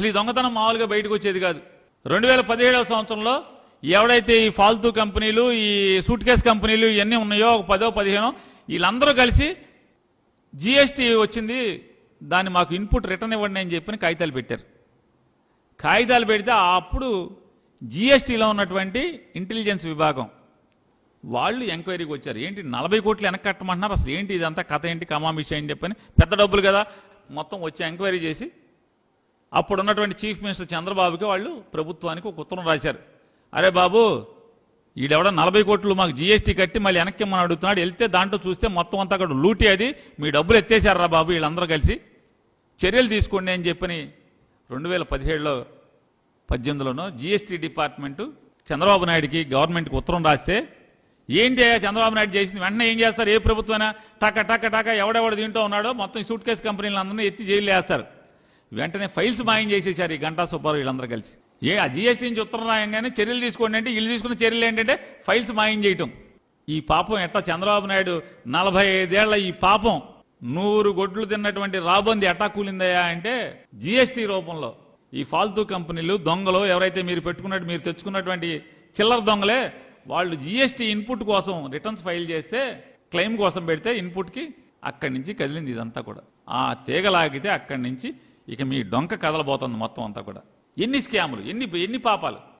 అసలు ఈ దొంగతనం మామూలుగా బయటకు వచ్చేది కాదు రెండు వేల పదిహేడవ సంవత్సరంలో ఎవడైతే ఈ ఫాల్తూ కంపెనీలు ఈ సూట్ కేస్ కంపెనీలు ఇవన్నీ ఉన్నాయో ఒక పదో పదిహేనో వీళ్ళందరూ కలిసి జిఎస్టీ వచ్చింది దాన్ని మాకు ఇన్పుట్ రిటర్న్ ఇవ్వండి అని చెప్పని కాగితాలు పెట్టారు కాగితాలు పెడితే అప్పుడు జిఎస్టీలో ఉన్నటువంటి ఇంటెలిజెన్స్ విభాగం వాళ్ళు ఎంక్వైరీకి వచ్చారు ఏంటి నలభై కోట్లు వెనక్కి కట్టమంటున్నారు అసలు ఏంటి ఇదంతా కథ ఏంటి కమామిష ఏంటి చెప్పని పెద్ద డబ్బులు కదా మొత్తం వచ్చి ఎంక్వైరీ చేసి అప్పుడు ఉన్నటువంటి చీఫ్ మినిస్టర్ చంద్రబాబుకి వాళ్ళు ప్రభుత్వానికి ఒక ఉత్తరం రాశారు అరే బాబు ఈడెవడ నలభై కోట్లు మాకు జీఎస్టీ కట్టి మళ్ళీ వెనక్కి ఇమ్మని అడుగుతున్నాడు వెళ్తే దాంట్లో చూస్తే మొత్తం అంతా అక్కడ లూటీ అది మీ డబ్బులు ఎత్తేసారా బాబు వీళ్ళందరూ కలిసి చర్యలు తీసుకోండి అని చెప్పని రెండు వేల పదిహేడులో పద్దెనిమిదిలోనో జీఎస్టీ డిపార్ట్మెంటు చంద్రబాబు నాయుడికి గవర్నమెంట్కి ఉత్తరం రాస్తే ఏంటి అయ్యా చంద్రబాబు నాయుడు చేసింది వెంటనే ఏం చేస్తారు ఏ ప్రభుత్వమైనా టక టక టక ఎవడెవడు దీంట్లో ఉన్నాడో మొత్తం ఈ సూట్ కేసు కంపెనీలు అందరినీ ఎత్తి జైలు వేస్తారు వెంటనే ఫైల్స్ మాయం చేసేశారు ఈ గంటా సుబ్బారావు వీళ్ళందరూ కలిసి ఏ ఆ జీఎస్టీ నుంచి ఉత్తరం రాయంగానే చర్యలు తీసుకోండి అంటే వీళ్ళు తీసుకున్న చర్యలు ఏంటంటే ఫైల్స్ మాయం చేయటం ఈ పాపం ఎట్టా చంద్రబాబు నాయుడు నలభై ఐదేళ్ల ఈ పాపం నూరు గొడ్లు తిన్నటువంటి రాబంది ఎట్టా కూలిందయ్యా అంటే జీఎస్టీ రూపంలో ఈ ఫాల్తూ కంపెనీలు దొంగలు ఎవరైతే మీరు పెట్టుకున్నట్టు మీరు తెచ్చుకున్నటువంటి చిల్లర దొంగలే వాళ్ళు జీఎస్టీ ఇన్పుట్ కోసం రిటర్న్స్ ఫైల్ చేస్తే క్లెయిమ్ కోసం పెడితే ఇన్పుట్కి అక్కడి నుంచి కదిలింది ఇదంతా కూడా ఆ తీగ లాగితే అక్కడి నుంచి ఇక మీ డొంక కదలబోతుంది మొత్తం అంతా కూడా ఎన్ని స్కాములు ఎన్ని ఎన్ని పాపాలు